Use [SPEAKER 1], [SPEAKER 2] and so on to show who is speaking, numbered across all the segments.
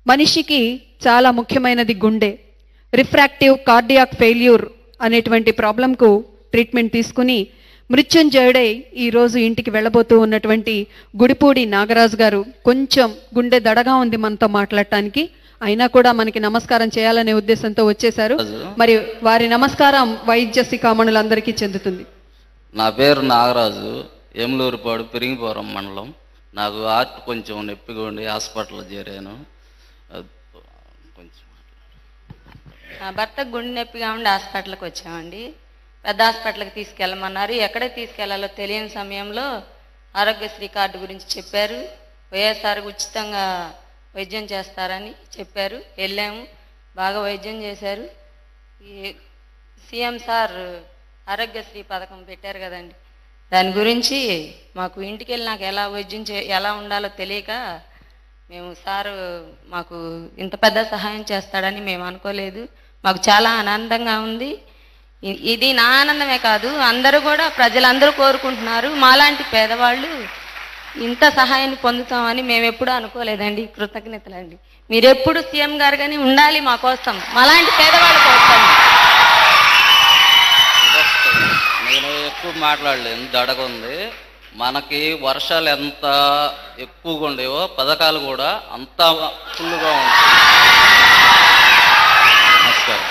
[SPEAKER 1] మనిషికి చాలా ముఖ్యమైనది గుండె రిఫ్రాక్టివ్ కార్డియాక్ ఫెయిల్యూర్ అనేటువంటి ప్రాబ్లంకు ట్రీట్మెంట్ తీసుకుని మృత్యుంజయుడై ఈ రోజు ఇంటికి వెళ్ళబోతూ ఉన్నటువంటి గుడిపూడి నాగరాజు గారు కొంచెం గుండె దడగా ఉంది మనతో మాట్లాడటానికి అయినా కూడా మనకి నమస్కారం చేయాలనే ఉద్దేశంతో వచ్చేశారు మరి వారి నమస్కారం వైద్య శిఖామణులందరికీ చెందుతుంది
[SPEAKER 2] నా పేరు నాగరాజు ఎమ్లూరుపాడు పిరింగిపురం మండలం నాకు హార్ట్ కొంచెం నొప్పిగా ఉండి హాస్పిటల్లో చేరాను అది కొంచెం
[SPEAKER 3] నా భర్త గుండె నొప్పిగా ఉండి హాస్పిటల్కి వచ్చామండి పెద్ద హాస్పిటల్కి తీసుకెళ్ళమన్నారు ఎక్కడికి తీసుకెళ్లాలో తెలియని సమయంలో ఆరోగ్యశ్రీ కార్డు గురించి చెప్పారు వైఎస్ఆర్ ఉచితంగా వైద్యం చేస్తారని చెప్పారు వెళ్ళాము బాగా వైద్యం చేశారు ఈ సీఎం సార్ ఆరోగ్యశ్రీ పథకం పెట్టారు కదండి దాని గురించి మాకు ఇంటికి వెళ్ళి నాకు ఎలా వైద్యం చే ఎలా ఉండాలో తెలియక మేము సారు మాకు ఇంత పెద్ద సహాయం చేస్తాడని మేము అనుకోలేదు మాకు చాలా ఆనందంగా ఉంది ఇ- ఇది నా ఆనందమే కాదు అందరూ కూడా ప్రజలందరూ కోరుకుంటున్నారు మాలాంటి పేదవాళ్ళు ఇంత సహాయాన్ని పొందుతామని మేము ఎప్పుడూ అనుకోలేదండి కృతజ్ఞతలండి మీరు ఎప్పుడు సీఎం గారు కానీ ఉండాలి మా కోసం మాలాంటి పేదవాళ్ళ కోసం
[SPEAKER 2] నేను ఎక్కువ మాట్లాడలేను దడగుంది మనకి వర్షాలు ఎంత ఎక్కువగా ఉండేవో పథకాలు కూడా అంత ఫుల్గా ఉంటాయి నమస్కారం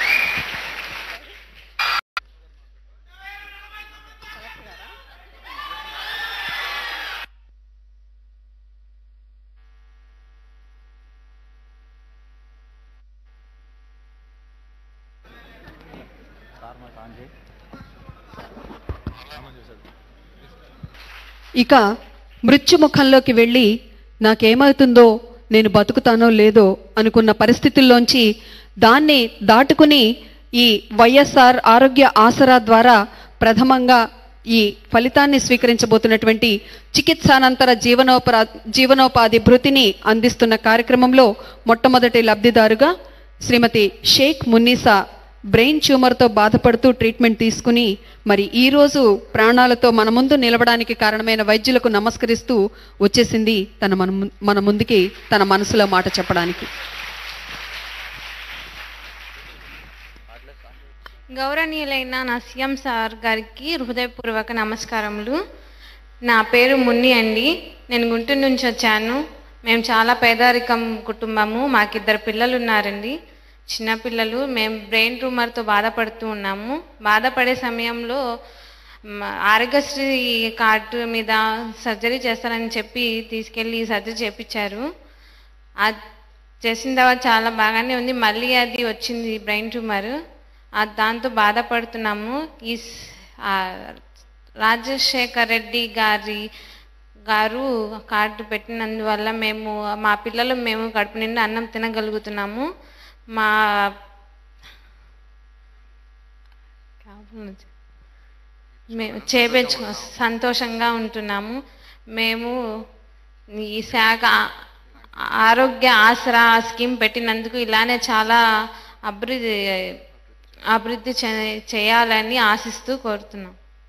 [SPEAKER 1] ఇక మృత్యుముఖంలోకి వెళ్ళి నాకేమవుతుందో నేను బతుకుతానో లేదో అనుకున్న పరిస్థితుల్లోంచి దాన్ని దాటుకుని ఈ వైఎస్ఆర్ ఆరోగ్య ఆసరా ద్వారా ప్రథమంగా ఈ ఫలితాన్ని స్వీకరించబోతున్నటువంటి చికిత్సానంతర జీవనోపరా జీవనోపాధి భృతిని అందిస్తున్న కార్యక్రమంలో మొట్టమొదటి లబ్ధిదారుగా శ్రీమతి షేక్ మున్నీసా బ్రెయిన్ ట్యూమర్తో బాధపడుతూ ట్రీట్మెంట్ తీసుకుని మరి ఈ రోజు ప్రాణాలతో మన ముందు నిలవడానికి కారణమైన వైద్యులకు నమస్కరిస్తూ వచ్చేసింది తన మన ము- మన ముందుకి తన మనసులో మాట చెప్పడానికి
[SPEAKER 4] గౌరవనీయులైన నా సీఎం సార్ గారికి హృదయపూర్వక నమస్కారములు నా పేరు మున్ని అండి నేను గుంటూరు నుంచి వచ్చాను మేము చాలా పేదరికం కుటుంబము మాకిద్దరు పిల్లలు ఉన్నారండి చిన్న పిల్లలు మేము బ్రెయిన్ ట్యూమర్తో బాధపడుతూ ఉన్నాము బాధపడే సమయంలో మ, ఆరోగ్యశ్రీ కార్డు మీద సర్జరీ చేస్తారని చెప్పి తీసుకెళ్ళి సర్జరీ చేపించారు అది చేసిన తర్వాత చాలా బాగానే ఉంది మళ్ళీ అది వచ్చింది బ్రెయిన్ ట్యూమర్ ఆ దాంతో బాధపడుతున్నాము ఈ స్- ఆ రాజశేఖర్ రెడ్డి గారి గారు కార్డు పెట్టినందువల్ల మేము మా పిల్లలు మేము కడుపు నిండా అన్నం తినగలుగుతున్నాము మా మేము చేపించు సంతోషంగా ఉంటున్నాము మేము ఈ శాఖ ఆరోగ్య ఆసరా స్కీమ్ పెట్టినందుకు ఇలానే చాలా అభివృద్ధి అభివృద్ధి చే- చేయాలని ఆశిస్తూ కోరుతున్నాం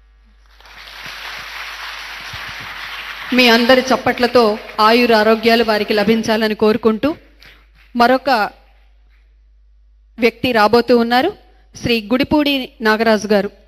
[SPEAKER 1] మీ అందరి చప్పట్లతో ఆయుర ఆరోగ్యాలు వారికి లభించాలని కోరుకుంటూ మరొక వ్యక్తి రాబోతూ ఉన్నారు శ్రీ గుడిపూడి నాగరాజు గారు